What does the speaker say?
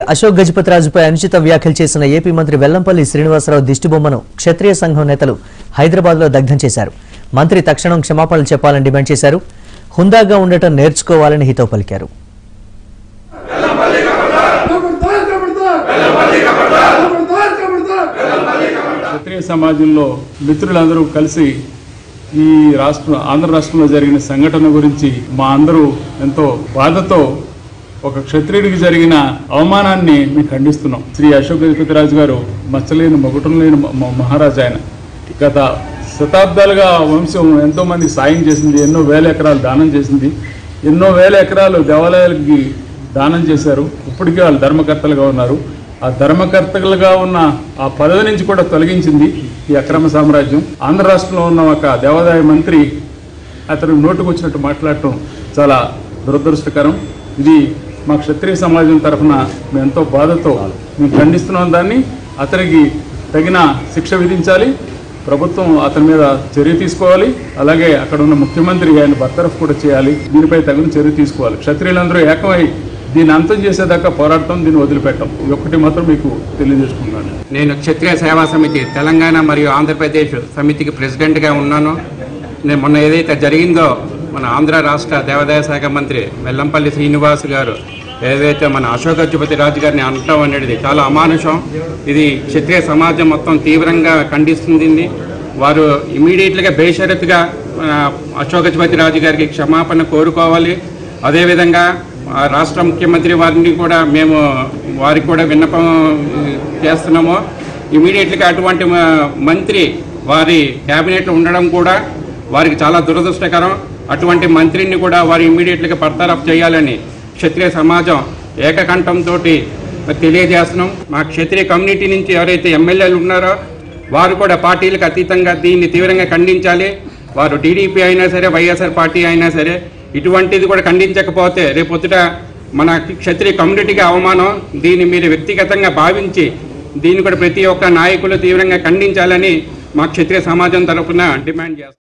అశోక్ గజపతిరాజుపై అనుచిత వ్యాఖ్యలు చేసిన ఏపీ మంత్రి వెల్లంపల్లి శ్రీనివాసరావు దిష్టిబొమ్మను క్షత్రియ సంఘం నేతలు హైదరాబాద్లో దగ్ధం చేశారు మంత్రి తక్షణం క్షమాపణలు చెప్పాలని డిమాండ్ చేశారు హుందాగా ఉండటం నేర్చుకోవాలని హితవు పలికారు క్షత్రియ సమాజంలో మిత్రులందరూ కలిసి ఈ రాష్ట్ర ఆంధ్ర రాష్ట్రంలో జరిగిన సంఘటన గురించి మా అందరూ ఎంతో బాధతో ఒక క్షత్రియుడికి జరిగిన అవమానాన్ని మేము ఖండిస్తున్నాం శ్రీ అశోక్ గజపతిరాజు గారు మచ్చలేని మొగటం లేని మ- మ- మహారాజు ఆయన గత శతాబ్దాలుగా ఆ వంశం ఎంతో మంది సాయం చేసింది ఎన్నో వేల ఎకరాలు దానం చేసింది ఎన్నో వేల ఎకరాలు దేవాలయాలకి దానం చేశారు ఇప్పటికీ వాళ్ళు ధర్మకర్తలుగా ఉన్నారు ఆ ధర్మకర్తలుగా ఉన్న ఆ పదవి నుంచి కూడా తొలగించింది ఈ అక్రమ సామ్రాజ్యం ఆంధ్ర రాష్ట్రంలో ఉన్న ఒక దేవాదాయ మంత్రి అతను నోటుకు వచ్చినట్టు మాట్లాడటం చాలా దురదృష్టకరం ఇది మా క్షత్రియ సమాజం తరఫున మేము ఎంతో బాధతో మేము ఖండిస్తున్నాం దాన్ని అతనికి తగిన శిక్ష విధించాలి ప్రభుత్వం అతని మీద చర్య తీసుకోవాలి అలాగే అక్కడ ఉన్న ముఖ్యమంత్రి ఆయన బర్తరఫ్ కూడా చేయాలి దీనిపై తగిన చర్య తీసుకోవాలి క్షత్రియులందరూ ఏకమై దీన్ని అంతం చేసేదాకా పోరాడతాం దీన్ని వదిలిపెట్టాం ఇది ఒక్కటి మాత్రం మీకు తెలియజేసుకున్నాను నేను క్షత్రియ సేవా సమితి తెలంగాణ మరియు ఆంధ్రప్రదేశ్ సమితికి ప్రెసిడెంట్గా ఉన్నాను నేను మొన్న ఏదైతే జరిగిందో మన ఆంధ్ర రాష్ట్ర దేవాదాయ శాఖ మంత్రి వెల్లంపల్లి శ్రీనివాస్ గారు ఏదైతే మన అశోక్ గజపతి రాజు గారిని అనటం అనేది చాలా అమానుషం ఇది క్షత్రియ సమాజం మొత్తం తీవ్రంగా ఖండిస్తుంది వారు ఇమీడియట్గా బేషరత్గా ఆ, అశోక్ గజపతి రాజు గారికి క్షమాపణ కోరుకోవాలి అదేవిధంగా ఆ రాష్ట్ర ముఖ్యమంత్రి వారిని కూడా మేము వారికి కూడా విన్నపం చేస్తున్నాము ఇమీడియట్గా అటువంటి మ- మంత్రి వారి క్యాబినెట్లో ఉండడం కూడా వారికి చాలా దురదృష్టకరం అటువంటి మంత్రిని కూడా వారు ఇమీడియట్గా బర్తరఫ్ చేయాలని క్షత్రియ సమాజం ఏకకంఠంతో తెలియజేస్తున్నాం మా క్షత్రియ కమ్యూనిటీ నుంచి ఎవరైతే ఎమ్మెల్యేలు ఉన్నారో వారు కూడా పార్టీలకు అతీతంగా దీన్ని తీవ్రంగా ఖండించాలి వారు టీడీపీ అయినా సరే వైఎస్ఆర్ పార్టీ అయినా సరే ఇటువంటిది కూడా ఖండించకపోతే రేపొద్దుట మన క్షత్రియ కమ్యూనిటీకి అవమానం దీన్ని మీరు వ్యక్తిగతంగా భావించి దీన్ని కూడా ప్రతి ఒక్క నాయకులు తీవ్రంగా ఖండించాలని మా క్షత్రియ సమాజం తరపున డిమాండ్ చేస్తాం